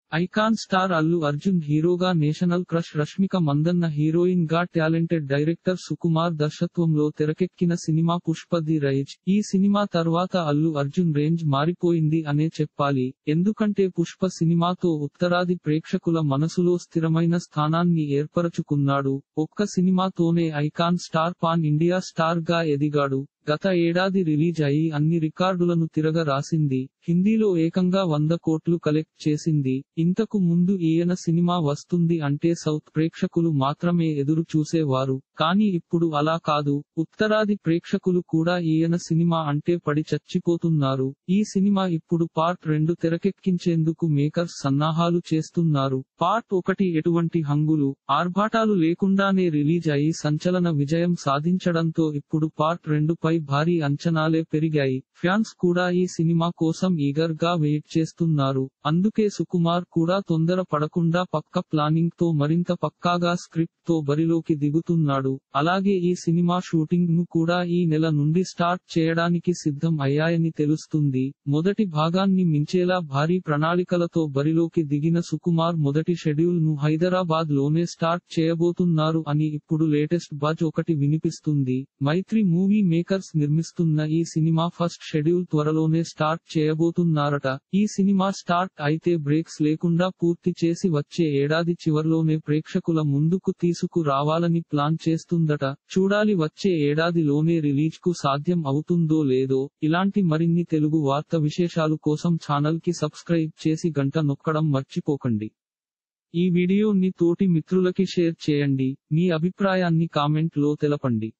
icon star Allu Arjun హీరోగా national crush Rashmika Mandanna heroine గా talented director Sukumar దర్శకత్వంలో తెరకెక్కిన సినిమా పుష్ప ది రైజ్ ఈ సినిమా తర్వాత అల్లు అర్జున్ రేంజ్ మారిపోయింది అనే చెప్పాలి ఎందుకంటే పుష్ప సినిమాతో ఉత్తరాది ప్రేక్షకుల మనసులో స్థిరమైన స్థానాన్ని ఏర్పరచుకున్నాడు ఒక్క సినిమాతోనే icon star pan India star గా ఎదిగాడు గత ఏడాది రిలీజ్ అయి అన్ని రికార్డులను తిరగ రాసింది హిందీలో ఏకంగా వంద కోట్లు కలెక్ట్ చేసింది ఇంతకు ముందు ఈయన సినిమా వస్తుంది అంటే సౌత్ ప్రేక్షకులు మాత్రమే ఎదురు చూసేవారు కానీ ఇప్పుడు అలా కాదు ఉత్తరాది ప్రేక్షకులు కూడా ఈయన సినిమా అంటే పడి చచ్చిపోతున్నారు ఈ సినిమా ఇప్పుడు పార్ట్ రెండు తెరకెక్కించేందుకు మేకర్స్ సన్నాహాలు చేస్తున్నారు పార్ట్ ఒకటి ఎటువంటి హంగులు ఆర్భాటాలు లేకుండానే రిలీజ్ అయి సంచలన విజయం సాధించడంతో ఇప్పుడు పార్ట్ రెండు పై భారీ అంచనాలే పెరిగాయి ఫ్యాన్స్ కూడా ఈ సినిమా కోసం ఈగర్ గా వెయిట్ చేస్తున్నారు అందుకే సుకుమార్ కూడా తొందర పడకుండా పక్క ప్లానింగ్ తో మరింత పక్కాగా స్క్రిప్ట్ తో బరిలోకి దిగుతున్నాడు అలాగే ఈ సినిమా షూటింగ్ ను కూడా ఈ నెల నుండి స్టార్ట్ చేయడానికి సిద్ధం అయ్యాయని తెలుస్తుంది మొదటి భాగాన్ని మించేలా భారీ ప్రణాళికలతో బరిలోకి దిగిన సుకుమార్ మొదటి షెడ్యూల్ ను హైదరాబాద్ లోనే స్టార్ట్ చేయబోతున్నారు అని ఇప్పుడు లేటెస్ట్ బజ్ ఒకటి వినిపిస్తుంది మైత్రి మూవీ మేకర్స్ నిర్మిస్తున్న ఈ సినిమా ఫస్ట్ షెడ్యూల్ త్వరలోనే స్టార్ట్ చేయబోతున్నారట ఈ సినిమా స్టార్ట్ అయితే బ్రేక్స్ లేకుండా పూర్తి చేసి వచ్చే ఏడాది చివర్లోనే ప్రేక్షకుల ముందుకు తీసుకు రావాలని ప్లాన్ చేస్తుందట చూడాలి వచ్చే ఏడాదిలోనే రిలీజ్ కు సాధ్యం అవుతుందో లేదో ఇలాంటి మరిన్ని తెలుగు వార్త విశేషాలు కోసం ఛానల్ కి సబ్స్క్రైబ్ చేసి గంట నొక్కడం మర్చిపోకండి ఈ వీడియోని తోటి మిత్రులకి షేర్ చేయండి మీ అభిప్రాయాన్ని కామెంట్ లో తెలపండి